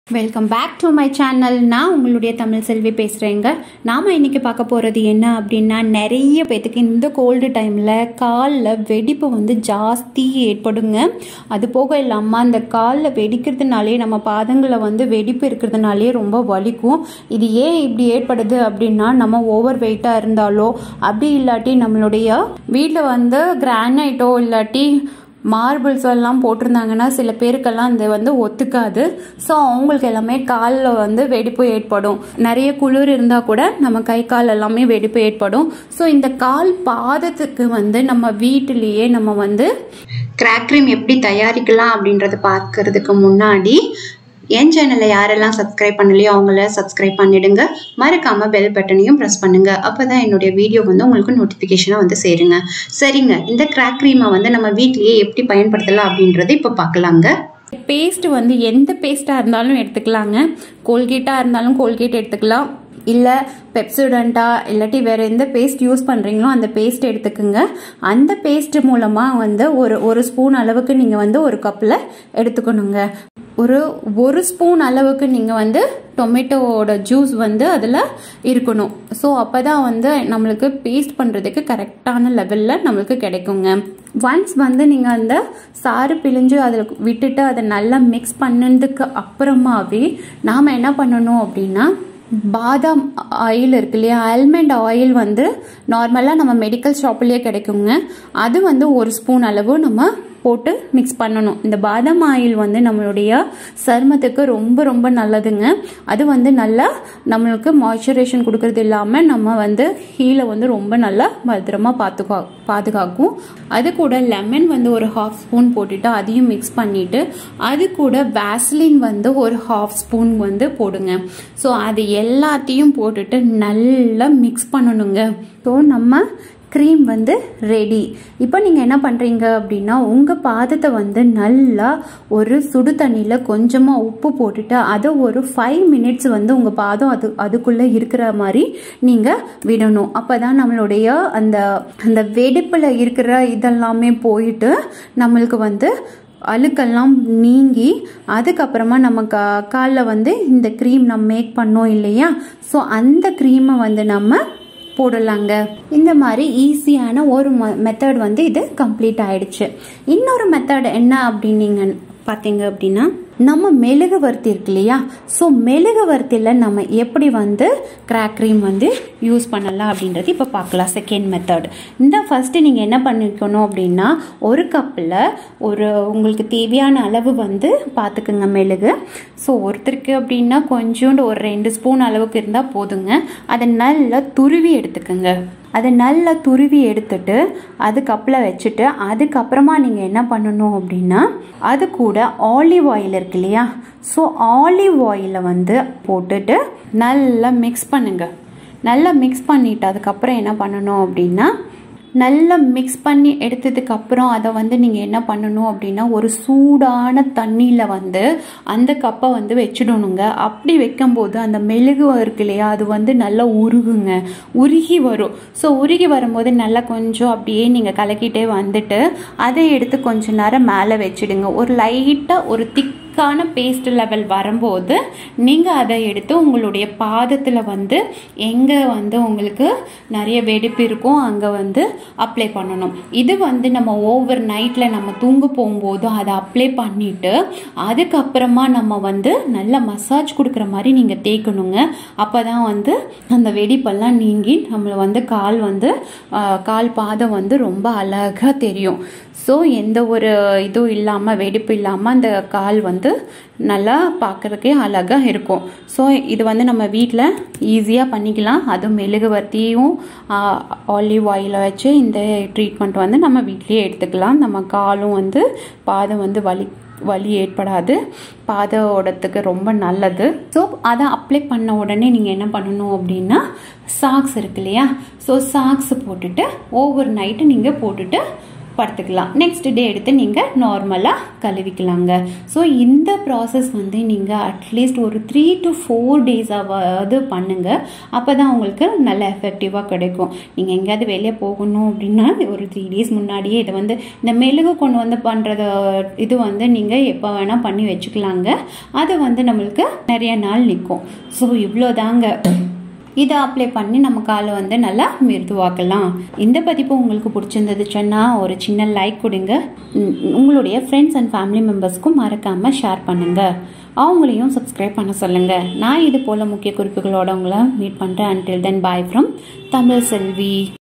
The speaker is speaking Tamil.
welcome back to my channel நான் உங்களுடைய தமிழ் செல்வி பேசுகிறேங்க நாம் இன்னைக்கு பார்க்க போகிறது என்ன அப்படின்னா நிறைய பேத்துக்கு இந்த கோல்டு டைமில் காலில் வெடிப்பு வந்து ஜாஸ்தி ஏற்படுங்க அது போக இல்லாமல் அந்த காலில் வெடிக்கிறதுனாலே நம்ம பாதங்களை வந்து வெடிப்பு இருக்கிறதுனாலே ரொம்ப வலிக்கும் இது ஏன் இப்படி ஏற்படுது அப்படின்னா நம்ம ஓவர் வெயிட்டாக இருந்தாலோ அப்படி இல்லாட்டி நம்மளுடைய வீட்டில் வந்து கிரானைட்டோ இல்லாட்டி மார்பிள்ஸ் எல்லாம் போட்டிருந்தாங்கன்னா சில பேருக்கெல்லாம் இது வந்து ஒத்துக்காது ஸோ அவங்களுக்கு எல்லாமே காலில் வந்து வெடிப்பு ஏற்படும் நிறைய குளிர் இருந்தால் கூட நம்ம கை கால் எல்லாமே வெடிப்பு ஏற்படும் ஸோ இந்த கால் பாதத்துக்கு வந்து நம்ம வீட்டிலேயே நம்ம வந்து கிராக் க்ரீம் எப்படி தயாரிக்கலாம் அப்படின்றத பார்க்கறதுக்கு முன்னாடி என் சேனலை யாரெல்லாம் சப்ஸ்கிரைப் பண்ணலையோ அவங்கள சப்ஸ்கிரைப் பண்ணிடுங்க மறக்காம பெல் பட்டனையும் ப்ரெஸ் பண்ணுங்க அப்பதான் என்னுடைய வீடியோ வந்து உங்களுக்கு நோட்டிஃபிகேஷனாக வந்து சேருங்க சரிங்க இந்த கிராக் க்ரீமை வந்து நம்ம வீட்லயே எப்படி பயன்படுத்தலாம் அப்படின்றத இப்போ பார்க்கலாங்க பேஸ்ட் வந்து எந்த பேஸ்ட்டாக இருந்தாலும் எடுத்துக்கலாங்க கோல்கேட்டாக இருந்தாலும் கோல்கேட் எடுத்துக்கலாம் இல்லை பெப்சுடண்டா இல்லாட்டி வேறு எந்த பேஸ்ட் யூஸ் பண்ணுறீங்களோ அந்த பேஸ்ட் எடுத்துக்கோங்க அந்த பேஸ்ட் மூலமாக வந்து ஒரு ஒரு ஸ்பூன் அளவுக்கு நீங்கள் வந்து ஒரு கப்பில் எடுத்துக்கணுங்க ஒரு ஒரு ஸ்பூன் அளவுக்கு நீங்கள் வந்து டொமேட்டோவோட ஜூஸ் வந்து அதில் இருக்கணும் ஸோ அப்போ தான் வந்து நம்மளுக்கு பேஸ்ட் பண்ணுறதுக்கு கரெக்டான லெவலில் நம்மளுக்கு கிடைக்குங்க ஒன்ஸ் வந்து நீங்கள் அந்த சாறு பிழிஞ்சு அதில் விட்டுட்டு அதை நல்லா மிக்ஸ் பண்ணதுக்கு அப்புறமாவே நாம் என்ன பண்ணணும் அப்படின்னா பாதாம் ஆயில் இருக்கு இல்லையா ஆல்மண்ட் ஆயில் வந்து நார்மலாக நம்ம மெடிக்கல் ஷாப்லேயே கிடைக்குங்க அது வந்து ஒரு ஸ்பூன் அளவு நம்ம போட்டு மிக்ஸ் பண்ணணும் இந்த பாதாம் ஆயில் வந்து நம்மளுடைய சருமத்துக்கு ரொம்ப ரொம்ப நல்லதுங்க அது வந்து நல்லா நம்மளுக்கு மாய்ஸ்சரைசேஷன் கொடுக்கறது இல்லாமல் நம்ம வந்து ஹீலை வந்து ரொம்ப நல்லா பத்திரமா பார்த்துக்கா பாதுகாக்கும் அது கூட லெமன் வந்து ஒரு ஹாஃப் ஸ்பூன் போட்டுட்டு அதையும் மிக்ஸ் பண்ணிட்டு அது கூட வேஸ்லின் வந்து ஒரு ஹாஃப் ஸ்பூன் வந்து போடுங்க ஸோ அது எல்லாத்தையும் போட்டுட்டு நல்லா மிக்ஸ் பண்ணணுங்க ஸோ நம்ம க்ரீம் வந்து ரெடி இப்போ நீங்கள் என்ன பண்ணுறீங்க அப்படின்னா உங்கள் பாதத்தை வந்து நல்லா ஒரு சுடு தண்ணியில் கொஞ்சமாக உப்பு போட்டுட்டு அதை ஒரு ஃபைவ் மினிட்ஸ் வந்து உங்கள் பாதம் அது அதுக்குள்ளே இருக்கிற மாதிரி நீங்கள் விடணும் அப்போ தான் நம்மளுடைய அந்த அந்த வெடிப்பில் இருக்கிற இதெல்லாமே போயிட்டு நம்மளுக்கு வந்து அழுக்கெல்லாம் நீங்கி அதுக்கப்புறமா நம்ம கா காலில் வந்து இந்த க்ரீம் நம்ம மேக் பண்ணோம் இல்லையா ஸோ அந்த க்ரீமை வந்து நம்ம போடலாங்க இந்த மாதிரி ஈஸியான ஒரு மெத்தட் வந்து இது கம்ப்ளீட் ஆயிடுச்சு இன்னொரு மெத்தட் என்ன அப்படின்னு நீங்கள் பார்த்தீங்க அப்படின்னா நம்ம மெழுகு வர்த்தி இருக்கு இல்லையா ஸோ மெழுகு வர்த்தியில் நம்ம எப்படி வந்து கிராக் க்ரீம் வந்து யூஸ் பண்ணலாம் அப்படின்றது இப்போ பார்க்கலாம் செகண்ட் மெத்தட் இந்த ஃபஸ்ட்டு நீங்கள் என்ன பண்ணிக்கணும் அப்படின்னா ஒரு கப்பில் ஒரு உங்களுக்கு தேவையான அளவு வந்து பார்த்துக்குங்க மெழுகு ஸோ ஒருத்தருக்கு அப்படின்னா கொஞ்சோண்டு ஒரு ரெண்டு ஸ்பூன் அளவுக்கு இருந்தால் போதுங்க அதை நல்லா துருவி எடுத்துக்கோங்க அதை நல்லா துருவி எடுத்துட்டு அது கப்பில் வச்சுட்டு அதுக்கப்புறமா நீங்கள் என்ன பண்ணணும் அப்படின்னா அது கூட ஆலிவ் ஆயில் இருக்கு இல்லையா ஸோ ஆலிவ் ஆயிலை வந்து போட்டுட்டு நல்லா மிக்ஸ் பண்ணுங்க நல்லா மிக்ஸ் பண்ணிவிட்டு அதுக்கப்புறம் என்ன பண்ணணும் அப்படின்னா நல்லா மிக்ஸ் பண்ணி எடுத்ததுக்கு அப்புறம் அதை வந்து நீங்கள் என்ன பண்ணணும் அப்படின்னா ஒரு சூடான தண்ணியில் வந்து அந்த கப்பை வந்து வச்சிடணுங்க அப்படி வைக்கும்போது அந்த மெழுகு இருக்கு இல்லையா அது வந்து நல்லா உருகுங்க உருகி வரும் ஸோ உருகி வரும்போது நல்லா கொஞ்சம் அப்படியே நீங்கள் கலக்கிட்டே வந்துட்டு அதை எடுத்து கொஞ்ச நேரம் மேலே வச்சிடுங்க ஒரு லைட்டாக ஒரு திக் திக்கான பேஸ்ட் லெவல் வரும்போது நீங்கள் அதை எடுத்து உங்களுடைய பாதத்தில் வந்து எங்கே வந்து உங்களுக்கு நிறைய வெடிப்பு இருக்கும் அங்கே வந்து அப்ளை பண்ணணும் இது வந்து நம்ம ஓவர் நைட்டில் நம்ம தூங்க போகும்போது அதை அப்ளை பண்ணிவிட்டு அதுக்கப்புறமா நம்ம வந்து நல்ல மசாஜ் கொடுக்குற மாதிரி நீங்கள் தேய்க்கணுங்க அப்போ தான் வந்து அந்த வெடிப்பெல்லாம் நீங்கி நம்மளை வந்து கால் வந்து கால் பாதம் வந்து ரொம்ப அழகாக தெரியும் ஸோ எந்த ஒரு இதுவும் இல்லாமல் வெடிப்பு இல்லாமல் அந்த கால் வந்து நல்லா பார்க்குறதுக்கே அழகாக இருக்கும் ஸோ இது வந்து நம்ம வீட்டில் ஈஸியாக பண்ணிக்கலாம் அதுவும் மெழுகுவர்த்தியும் ஆலிவ் ஆயிலை வச்சு இந்த ட்ரீட்மெண்ட் வந்து நம்ம வீட்லேயே எடுத்துக்கலாம் நம்ம காலும் வந்து பாதம் வந்து வலி வலி ஏற்படாது பாதோடத்துக்கு ரொம்ப நல்லது ஸோ அதை அப்ளை பண்ண உடனே நீங்கள் என்ன பண்ணணும் அப்படின்னா சாக்ஸ் இருக்கு இல்லையா ஸோ சாக்ஸ் போட்டுட்டு ஓவர் நைட்டு நீங்கள் போட்டுட்டு படுத்துக்கலாம் நெக்ஸ்ட் டே எடுத்து நீங்கள் நார்மலாக கழுவிக்கலாங்க ஸோ இந்த ப்ராசஸ் வந்து நீங்கள் அட்லீஸ்ட் ஒரு த்ரீ டு ஃபோர் டேஸாவது பண்ணுங்க அப்போ தான் உங்களுக்கு நல்ல எஃபெக்டிவாக கிடைக்கும் நீங்கள் எங்கேயாவது வெளியே போகணும் அப்படின்னா ஒரு த்ரீ டேஸ் முன்னாடியே இதை வந்து இந்த மெழுகு கொண்டு வந்து பண்ணுறத இது வந்து நீங்கள் எப்போ வேணால் பண்ணி வச்சுக்கலாங்க அது வந்து நம்மளுக்கு நிறைய நாள் நிற்கும் ஸோ இவ்வளோதாங்க இதை அப்ளை பண்ணி நம்ம காலை வந்து நல்லா மிருதுவாக்கலாம் இந்த பதிப்பு உங்களுக்கு பிடிச்சிருந்ததுச்சுன்னா ஒரு சின்ன லைக் கொடுங்க உம், உங்களுடைய ஃப்ரெண்ட்ஸ் அண்ட் ஃபேமிலி மெம்பர்ஸ்க்கும் மறக்காமல் ஷேர் பண்ணுங்க அவங்களையும் சப்ஸ்கிரைப் பண்ண சொல்லுங்க நான் இது போல முக்கிய குறிப்புகளோட உங்களை மீட் பண்ணுறேன் until then bye from Tamil Selvi